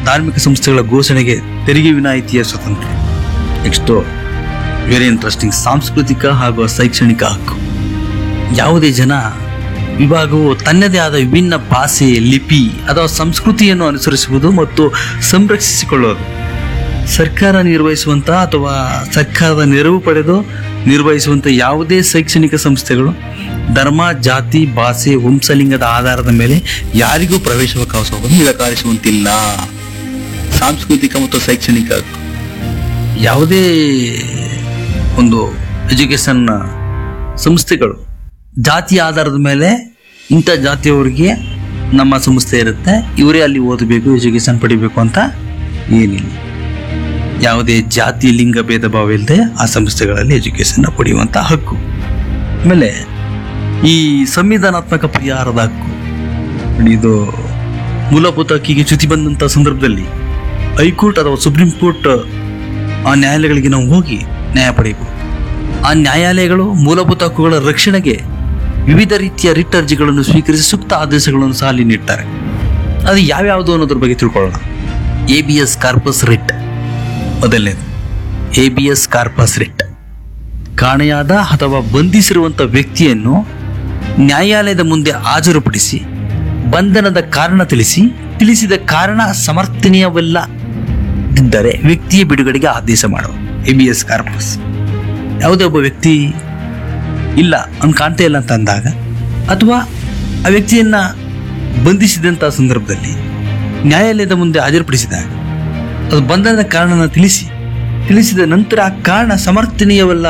ಧಾರ್ಮಿಕ ಸಂಸ್ಥೆಗಳ ಘೋಷಣೆಗೆ ತೆರಿಗೆ ವಿನಾಯಿತಿಯ ಸ್ವತಂತ್ರ ನೆಕ್ಸ್ಟು ವೆರಿ ಇಂಟ್ರೆಸ್ಟಿಂಗ್ ಸಾಂಸ್ಕೃತಿಕ ಹಾಗೂ ಶೈಕ್ಷಣಿಕ ಹಕ್ಕು ಯಾವುದೇ ಜನ ವಿಭಾಗವು ತನ್ನದೇ ಆದ ವಿಭಿನ್ನ ಭಾಷೆ ಲಿಪಿ ಅಥವಾ ಸಂಸ್ಕೃತಿಯನ್ನು ಅನುಸರಿಸುವುದು ಮತ್ತು ಸಂರಕ್ಷಿಸಿಕೊಳ್ಳುವುದು ಸರ್ಕಾರ ನಿರ್ವಹಿಸುವಂಥ ಅಥವಾ ಸರ್ಕಾರದ ನೆರವು ಪಡೆದು ನಿರ್ವಹಿಸುವಂಥ ಯಾವುದೇ ಶೈಕ್ಷಣಿಕ ಸಂಸ್ಥೆಗಳು ಧರ್ಮ ಜಾತಿ ಭಾಷೆ ವಂಶಲಿಂಗದ ಆಧಾರದ ಮೇಲೆ ಯಾರಿಗೂ ಪ್ರವೇಶಾವಕಾಶವನ್ನು ನಿರಾಕರಿಸುವಂತಿಲ್ಲ ಸಾಂಸ್ಕೃತಿಕ ಮತ್ತು ಶೈಕ್ಷಣಿಕ ಹಕ್ಕು ಯಾವುದೇ ಒಂದು ಎಜುಕೇಶನ್ ಸಂಸ್ಥೆಗಳು ಜಾತಿ ಆಧಾರದ ಮೇಲೆ ಇಂಥ ಜಾತಿಯವರಿಗೆ ನಮ್ಮ ಸಂಸ್ಥೆ ಇರುತ್ತೆ ಇವರೇ ಅಲ್ಲಿ ಓದಬೇಕು ಎಜುಕೇಶನ್ ಪಡಿಬೇಕು ಅಂತ ಏನಿಲ್ಲ ಯಾವುದೇ ಜಾತಿ ಲಿಂಗ ಭೇದ ಭಾವ ಇಲ್ಲದೆ ಆ ಸಂಸ್ಥೆಗಳಲ್ಲಿ ಎಜುಕೇಶನ್ ಪಡೆಯುವಂಥ ಹಕ್ಕು ಆಮೇಲೆ ಈ ಸಂವಿಧಾನಾತ್ಮಕ ಪರಿಹಾರದ ಹಕ್ಕು ನೋಡಿ, ಇದು ಮೂಲಭೂತ ಹಕ್ಕಿಗೆ ಚ್ಯುತಿ ಬಂದಂಥ ಸಂದರ್ಭದಲ್ಲಿ ಹೈಕೋರ್ಟ್ ಅಥವಾ ಸುಪ್ರೀಂ ಕೋರ್ಟ್ ಆ ನ್ಯಾಯಾಲಯಗಳಿಗೆ ನಾವು ಹೋಗಿ ನ್ಯಾಯ ಪಡೆಯಬಹುದು ಆ ನ್ಯಾಯಾಲಯಗಳು ಮೂಲಭೂತ ಹಕ್ಕುಗಳ ರಕ್ಷಣೆಗೆ ವಿವಿಧ ರೀತಿಯ ರಿಟ್ ಅರ್ಜಿಗಳನ್ನು ಸ್ವೀಕರಿಸಿ ಸೂಕ್ತ ಆದೇಶಗಳನ್ನು ಸಹ ಅಲ್ಲಿ ನೀಡ್ತಾರೆ ಅದು ಯಾವ್ಯಾವುದು ಅನ್ನೋದ್ರ ಬಗ್ಗೆ ತಿಳ್ಕೊಳ್ಳೋಣ habeas corpus writ ಮೊದಲನೇದು habeas corpus writ ಕಾಣೆಯಾದ ಅಥವಾ ಬಂಧಿಸಿರುವಂಥ ವ್ಯಕ್ತಿಯನ್ನು ನ್ಯಾಯಾಲಯದ ಮುಂದೆ ಹಾಜರುಪಡಿಸಿ ಬಂಧನದ ಕಾರಣ ತಿಳಿಸಿ ತಿಳಿಸಿದ ಕಾರಣ ಸಮರ್ಥನೀಯವಲ್ಲ ಇದ್ದರೆ ವ್ಯಕ್ತಿಯ ಬಿಡುಗಡೆಗೆ ಆದೇಶ ಮಾಡುವ ಎ ಬಿ ಎಸ್ ಕಾರ್ಪಸ್ ಯಾವುದೇ ಒಬ್ಬ ವ್ಯಕ್ತಿ ಇಲ್ಲ ಅವ್ನು ಕಾಣ್ತಾ ಇಲ್ಲ ಅಂತ ಅಂದಾಗ ಅಥವಾ ಆ ವ್ಯಕ್ತಿಯನ್ನ ಬಂಧಿಸಿದಂಥ ಸಂದರ್ಭದಲ್ಲಿ ನ್ಯಾಯಾಲಯದ ಮುಂದೆ ಹಾಜರುಪಡಿಸಿದಾಗ ಅದು ಬಂಧನದ ಕಾರಣನ ತಿಳಿಸಿ ತಿಳಿಸಿದ ನಂತರ ಆ ಕಾರಣ ಸಮರ್ಥನೀಯವಲ್ಲ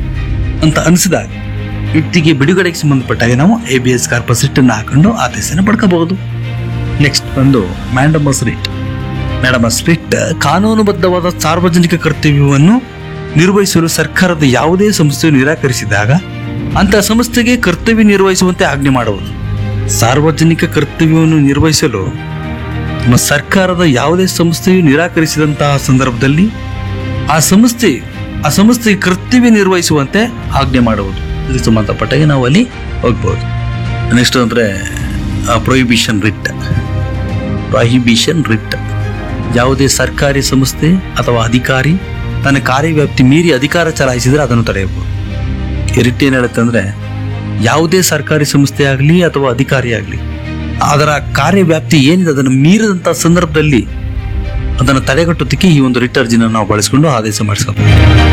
ಅಂತ ಅನಿಸಿದಾಗ ವ್ಯಕ್ತಿಗೆ ಬಿಡುಗಡೆಗೆ ಸಂಬಂಧಪಟ್ಟಾಗ ನಾವು ಎ ಬಿ ಎಸ್ ಕಾರ್ಪಸ್ ರಿಟ್ಟನ್ನು ಹಾಕೊಂಡು ಆದೇಶನ ಪಡ್ಕೋಬಹುದು ನೆಕ್ಸ್ಟ್ ಬಂದು ಮ್ಯಾಂಡಮಸ್ ರಿಟ್ ಮ್ಯಾಡಮಸ್ ರಿಟ್ ಕಾನೂನುಬದ್ಧವಾದ ಸಾರ್ವಜನಿಕ ಕರ್ತವ್ಯವನ್ನು ನಿರ್ವಹಿಸಲು ಸರ್ಕಾರದ ಯಾವುದೇ ಸಂಸ್ಥೆಯು ನಿರಾಕರಿಸಿದಾಗ ಅಂತಹ ಸಂಸ್ಥೆಗೆ ಕರ್ತವ್ಯ ನಿರ್ವಹಿಸುವಂತೆ ಆಜ್ಞೆ ಮಾಡುವುದು ಸಾರ್ವಜನಿಕ ಕರ್ತವ್ಯವನ್ನು ನಿರ್ವಹಿಸಲು ನಮ್ಮ ಸರ್ಕಾರದ ಯಾವುದೇ ಸಂಸ್ಥೆಯು ನಿರಾಕರಿಸಿದಂತಹ ಸಂದರ್ಭದಲ್ಲಿ ಆ ಸಂಸ್ಥೆ ಆ ಸಂಸ್ಥೆಗೆ ಕರ್ತವ್ಯ ನಿರ್ವಹಿಸುವಂತೆ ಆಜ್ಞೆ ಮಾಡುವುದು ಇದಕ್ಕೆ ಸಂಬಂಧಪಟ್ಟಾಗ ನಾವು ಅಲ್ಲಿ ಹೋಗ್ಬೋದು ನೆಕ್ಸ್ಟ್ ಅಂದರೆ ಪ್ರೊಹಿಬಿಷನ್ ರಿಟ್ ಪ್ರೊಹಿಬಿಷನ್ ರಿಟ್ ಯಾವುದೇ ಸರ್ಕಾರಿ ಸಂಸ್ಥೆ ಅಥವಾ ಅಧಿಕಾರಿ ತನ್ನ ಕಾರ್ಯವ್ಯಾಪ್ತಿ ಮೀರಿ ಅಧಿಕಾರ ಚಲಾಯಿಸಿದರೆ ಅದನ್ನು ತಡೆಯಬಹುದು ಈ ರಿಟ್ ಏನು ಹೇಳುತ್ತೆ ಅಂದರೆ ಯಾವುದೇ ಸರ್ಕಾರಿ ಸಂಸ್ಥೆ ಆಗಲಿ ಅಥವಾ ಅಧಿಕಾರಿ ಆಗಲಿ ಅದರ ಕಾರ್ಯವ್ಯಾಪ್ತಿ ಏನಿದೆ ಅದನ್ನು ಮೀರಿದಂಥ ಸಂದರ್ಭದಲ್ಲಿ ಅದನ್ನು ತಡೆಗಟ್ಟೋದಕ್ಕೆ ಈ ಒಂದು ರಿಟ್ ಅರ್ಜಿನ ನಾವು ಬಳಸಿಕೊಂಡು ಆದೇಶ ಮಾಡಿಸ್ಕೋಬೇಕು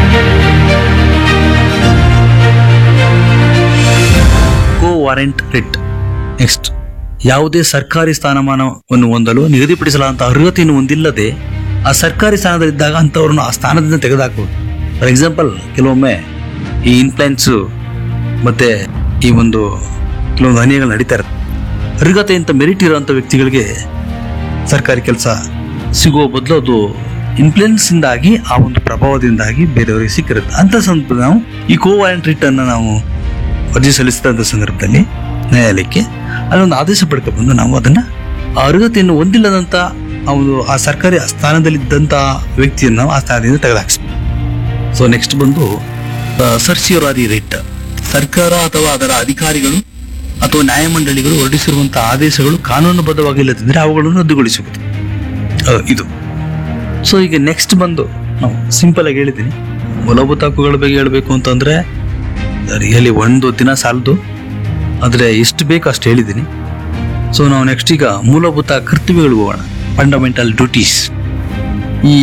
ಕೋ ವಾರೆಂಟ್ ರಿಟ್ ನೆಕ್ಸ್ಟ್ ಯಾವುದೇ ಸರ್ಕಾರಿ ಸ್ಥಾನಮಾನವನ್ನು ಹೊಂದಲು ನಿಗದಿಪಡಿಸಲಾದಂಥ ಅರ್ಹತೆಯನ್ನು ಹೊಂದಿಲ್ಲದೆ ಆ ಸರ್ಕಾರಿ ಸ್ಥಾನದಲ್ಲಿದ್ದಾಗ ಅಂಥವ್ರನ್ನು ಆ ಸ್ಥಾನದಿಂದ ತೆಗೆದುಹಾಕ್ಬೋದು ಫಾರ್ ಎಕ್ಸಾಂಪಲ್ ಕೆಲವೊಮ್ಮೆ ಈ ಇನ್ಫ್ಲುಯೆನ್ಸು ಮತ್ತೆ ಈ ಒಂದು ಕೆಲವೊಂದು ಅನ್ಯಗಳು ನಡೀತಾ ಇರುತ್ತೆ ಅರ್ಹತೆ ಅಂತ ಮೆರಿಟ್ ಇರೋಂಥ ವ್ಯಕ್ತಿಗಳಿಗೆ ಸರ್ಕಾರಿ ಕೆಲಸ ಸಿಗುವ ಬದಲು ಅದು ಇನ್ಫ್ಲುಯೆನ್ಸ್ ಇಂದಾಗಿ ಆ ಒಂದು ಪ್ರಭಾವದಿಂದಾಗಿ ಬೇರೆಯವರಿಗೆ ಸಿಕ್ಕಿರುತ್ತೆ ಅಂತ ಸಂದರ್ಭ ನಾವು ಈ ಕೋ ವಾರೆಂಟ್ ರಿಟ್ ಅನ್ನು ನಾವು ಅರ್ಜಿ ಸಲ್ಲಿಸಿದಂಥ ಸಂದರ್ಭದಲ್ಲಿ ನ್ಯಾಯಾಲಯಕ್ಕೆ ಅಲ್ಲೊಂದು ಆದೇಶ ಪಡ್ಕೊಂಡು ನಾವು ಅದನ್ನ ಆ ಅರ್ಹತೆಯನ್ನು ಹೊಂದಿಲ್ಲದಂತ ಆ ಒಂದು ಆ ಸರ್ಕಾರಿ ಸ್ಥಾನದಲ್ಲಿದ್ದಂಥ ವ್ಯಕ್ತಿಯನ್ನು ನಾವು ಆ ಸ್ಥಾನದಿಂದ ತೆಗೆದುಹಾಕಿಸ್ಬೇಕು ಸೊ ನೆಕ್ಸ್ಟ್ ಬಂದು ಸರ್ಸಿಯೋರಾದಿ ರಿಟ್ ಸರ್ಕಾರ ಅಥವಾ ಅದರ ಅಧಿಕಾರಿಗಳು ಅಥವಾ ನ್ಯಾಯಮಂಡಳಿಗಳು ಹೊರಡಿಸಿರುವಂತಹ ಆದೇಶಗಳು ಕಾನೂನುಬದ್ಧವಾಗಿಲ್ಲದಿದ್ದರೆ ಅವುಗಳನ್ನು ರದ್ದುಗೊಳಿಸುವುದು ಅಹ್, ಇದು ಸೊ ಈಗ ನೆಕ್ಸ್ಟ್ ಬಂದು ನಾವು ಸಿಂಪಲ್ ಆಗಿ ಹೇಳಿದ್ದೀನಿ ಮೂಲಭೂತ ಹಕ್ಕುಗಳ ಬಗ್ಗೆ ಹೇಳಬೇಕು ಅಂತಂದ್ರೆ ರಿಯಲಿ ಒಂದು ದಿನ ಸಾಲದು ಆದರೆ ಎಷ್ಟು ಬೇಕು ಅಷ್ಟು ಹೇಳಿದ್ದೀನಿ ಸೊ ನಾವು ನೆಕ್ಸ್ಟ್ ಈಗ ಮೂಲಭೂತ ಕರ್ತವ್ಯಗಳು ಹೋಗೋಣ ಫಂಡಮೆಂಟಲ್ ಡ್ಯೂಟೀಸ್ ಈ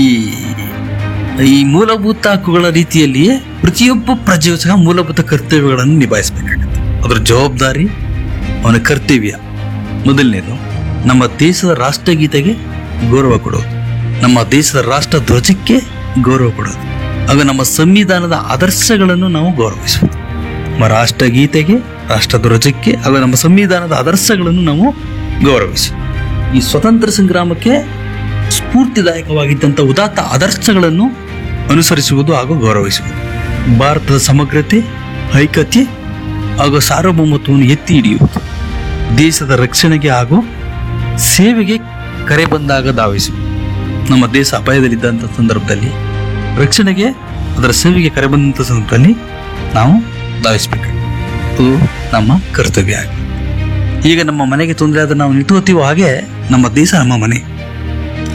ಈ ಮೂಲಭೂತ ಹಕ್ಕುಗಳ ರೀತಿಯಲ್ಲಿಯೇ ಪ್ರತಿಯೊಬ್ಬ ಪ್ರಜೆಯೂ ಸಹ ಮೂಲಭೂತ ಕರ್ತವ್ಯಗಳನ್ನು ನಿಭಾಯಿಸಬೇಕಾಗುತ್ತೆ ಅದರ ಜವಾಬ್ದಾರಿ ಅವನ ಕರ್ತವ್ಯ ಮೊದಲನೇದು ನಮ್ಮ ದೇಶದ ರಾಷ್ಟ್ರಗೀತೆಗೆ ಗೌರವ ಕೊಡೋದು ನಮ್ಮ ದೇಶದ ರಾಷ್ಟ್ರ ಧ್ವಜಕ್ಕೆ ಗೌರವ ಕೊಡೋದು ಹಾಗೂ ನಮ್ಮ ಸಂವಿಧಾನದ ಆದರ್ಶಗಳನ್ನು ನಾವು ಗೌರವಿಸುವುದು ನಮ್ಮ ರಾಷ್ಟ್ರಗೀತೆಗೆ ರಾಷ್ಟ್ರ ಧ್ವಜಕ್ಕೆ ಹಾಗೂ ನಮ್ಮ ಸಂವಿಧಾನದ ಆದರ್ಶಗಳನ್ನು ನಾವು ಗೌರವಿಸಿ ಈ ಸ್ವತಂತ್ರ ಸಂಗ್ರಾಮಕ್ಕೆ ಸ್ಫೂರ್ತಿದಾಯಕವಾಗಿದ್ದಂಥ ಉದಾತ್ತ ಆದರ್ಶಗಳನ್ನು ಅನುಸರಿಸುವುದು ಹಾಗೂ ಗೌರವಿಸುವುದು ಭಾರತದ ಸಮಗ್ರತೆ ಐಕ್ಯತೆ ಹಾಗೂ ಸಾರ್ವಭೌಮತ್ವವನ್ನು ಎತ್ತಿ ಹಿಡಿಯುವುದು ದೇಶದ ರಕ್ಷಣೆಗೆ ಹಾಗೂ ಸೇವೆಗೆ ಕರೆ ಬಂದಾಗ ಧಾವಿಸುವುದು ನಮ್ಮ ದೇಶ ಅಪಾಯದಲ್ಲಿದ್ದಂಥ ಸಂದರ್ಭದಲ್ಲಿ ರಕ್ಷಣೆಗೆ ಅದರ ಸೇವೆಗೆ ಕರೆ ಬಂದಂಥ ಸಂದರ್ಭದಲ್ಲಿ ನಾವು ಧಾವಿಸಬೇಕು ಅದು ನಮ್ಮ ಕರ್ತವ್ಯ ಆಗಿದೆ ಈಗ ನಮ್ಮ ಮನೆಗೆ ತೊಂದರೆ ಆದ್ರೆ ನಾವು ನಿಟ್ಟುತ್ತೀವೋ ಹಾಗೆ ನಮ್ಮ ದೇಶ ನಮ್ಮ ಮನೆ